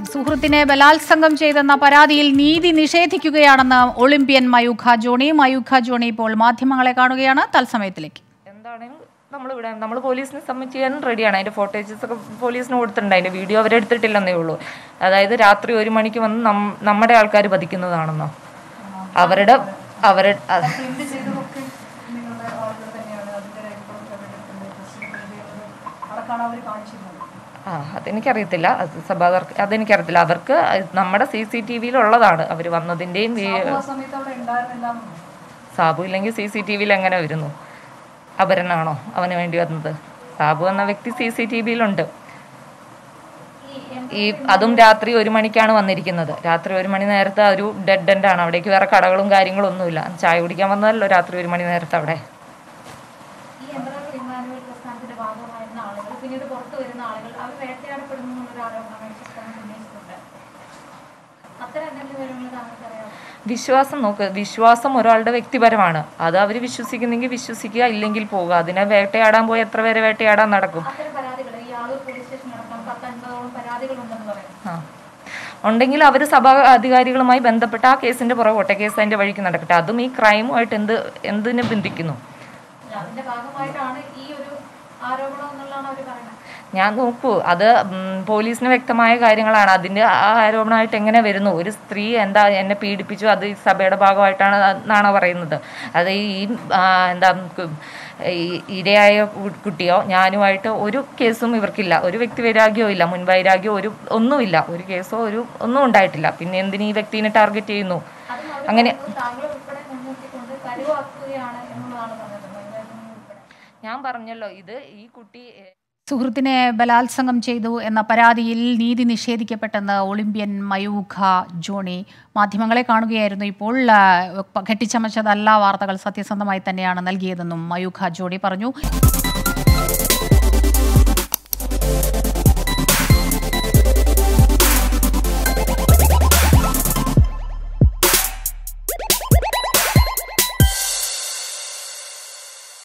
സുഹൃത്തിനെ ബലാത്സംഗം ചെയ്തെന്ന പരാതിയിൽ നീതി നിഷേധിക്കുകയാണെന്ന് ഒളിമ്പ്യൻ മയൂഖ ജോണി മയൂഖ ജോണി ഇപ്പോൾ മാധ്യമങ്ങളെ കാണുകയാണ് തത്സമയത്തിലേക്ക് എന്താണെങ്കിലും നമ്മളിവിടെ നമ്മൾ പോലീസിന് സബ്മിറ്റ് ചെയ്യാനും റെഡിയാണ് അതിൻ്റെ ഫോട്ടോജസ് ഒക്കെ പോലീസിന് കൊടുത്തിട്ടുണ്ട് അതിൻ്റെ വീഡിയോ അവരെടുത്തിട്ടില്ലെന്നേ ഉള്ളൂ അതായത് രാത്രി ഒരു മണിക്ക് വന്ന് നം- നമ്മുടെ ആൾക്കാർ വധിക്കുന്നതാണെന്നോ അവരുടെ അവരുടെ അത് ആ അതെനിക്കറിയത്തില്ല അത് സഭാകർക്ക് അതെനിക്കറിയത്തില്ല അവർക്ക് നമ്മുടെ സി സി ടി വിയിലുള്ളതാണ് അവർ വന്നതിൻ്റെയും സാബു ഇല്ലെങ്കിൽ സി സി ടി വിയിൽ എങ്ങനെ വരുന്നു അപരനാണോ അവന് വേണ്ടി വന്നത് സാബു എന്ന വ്യക്തി സി സി ടി വിയിലുണ്ട് ഈ അതും രാത്രി ഒരു മണിക്കാണ് വന്നിരിക്കുന്നത് രാത്രി ഒരു മണി നേരത്തെ ഒരു ഡെഡ് എൻഡ് ആണ് അവിടേക്ക് വേറെ കടകളും കാര്യങ്ങളും ഒന്നുമില്ല ചായ കുടിക്കാൻ വന്നതല്ലോ രാത്രി ഒരു മണി നേരത്തെ അവിടെ ഈ യന്ത്രങ്ങൾ ഇമ്മാനുവൽ പ്രസ്ഥാനത്തിന്റെ ഭാഗമായിരുന്ന ആളുകൾ പിന്നീട് പുറത്തു വരുന്ന ആളുകൾ അവർ വേട്ടയാടപ്പെടുന്നു എന്നുള്ളൊരു ആരോപണം പ്രസ്ഥാനം ഉന്നയിച്ചിട്ടുണ്ട് അത്തരം എന്തെങ്കിലും വിവരങ്ങൾ താങ്കൾക്കറിയാമോ വിശ്വാസം നോക്ക് വിശ്വാസം ഒരാളുടെ വ്യക്തിപരമാണ് അത് അവർ വിശ്വസിക്കുന്നെങ്കിൽ വിശ്വസിക്കുക ഇല്ലെങ്കിൽ പോവുക അതിനെ വേട്ടയാടാൻ പോയി എത്ര പേരെ വേട്ടയാടാൻ നടക്കും അത്തരം പരാതികൾ ഈ ആളൂർ പോലീസ് സ്റ്റേഷൻ അടക്കം പത്ത് അൻപതോളം പരാതികൾ ഉണ്ടെന്ന് പറയുന്നു ആ ഉണ്ടെങ്കിൽ അവർ സഭാ അധികാരികളുമായി ബന്ധപ്പെട്ട ആ കേസിന്റെ പുറകോട്ടെ കേസ് അതിന്റെ വഴിക്ക് നടക്കട്ടെ അതും ഈ ക്രൈമുമായിട്ട് എന്ത് എന്തിനെ ബന്ധിക്കുന്നു അതിന്റെ ഭാഗമായിട്ടാണ് ഈ ഒരു ആരോപണം എന്നുള്ളതാണ് അവർ പറയുന്നത് ഞാൻ നോക്കൂ അത് ഉം, പോലീസിന് വ്യക്തമായ കാര്യങ്ങളാണ് അതിന്റെ ആ ആരോപണമായിട്ട് എങ്ങനെ വരുന്നു ഒരു സ്ത്രീ എന്താ എന്നെ പീഡിപ്പിച്ചു അത് ഈ സഭയുടെ ഭാഗമായിട്ടാണ് എന്നാണ് പറയുന്നത് അത് ഈ ആ, എന്താ കു- ഈ ഇരയായ കു- കുട്ടിയോ ഞാനുമായിട്ട് ഒരു കേസും ഇവർക്കില്ല ഒരു വ്യക്തി വൈരാഗ്യവും ഇല്ല മുൻവൈരാഗ്യമോ ഒരു ഒന്നുമില്ല ഒരു കേസോ ഒരു ഒന്നും ഉണ്ടായിട്ടില്ല പിന്നെ എന്തിന് ഈ വ്യക്തിനെ ടാർഗറ്റ് ചെയ്യുന്നു അത് മറുപടി അങ്ങനെ പറയുന്നത് താങ്കൾ ഉൾപ്പെടെ മുൻനിർത്തിക്കൊണ്ട് കരുവാക്കുകയാണ് എന്നുള്ളതാണ് പറഞ്ഞത് വൈകാരികങ്ങൾ ഉൾപ്പെടെ ഞാൻ പറഞ്ഞല്ലോ ഇത് ഈ കുട്ടി ഏ, സുഹൃത്തിനെ ബലാത്സംഗം ചെയ്തു എന്ന പരാതിയിൽ നീതി നിഷേധിക്കപ്പെട്ടെന്ന് ഒളിമ്പ്യൻ മയൂഖ ജോണി മാധ്യമങ്ങളെ കാണുകയായിരുന്നു ഇപ്പോൾ ആ, കെട്ടിച്ചമച്ചതല്ല വാർത്തകൾ സത്യസന്ധമായി തന്നെയാണ് നൽകിയതെന്നും മയൂഖ ജോണി പറഞ്ഞു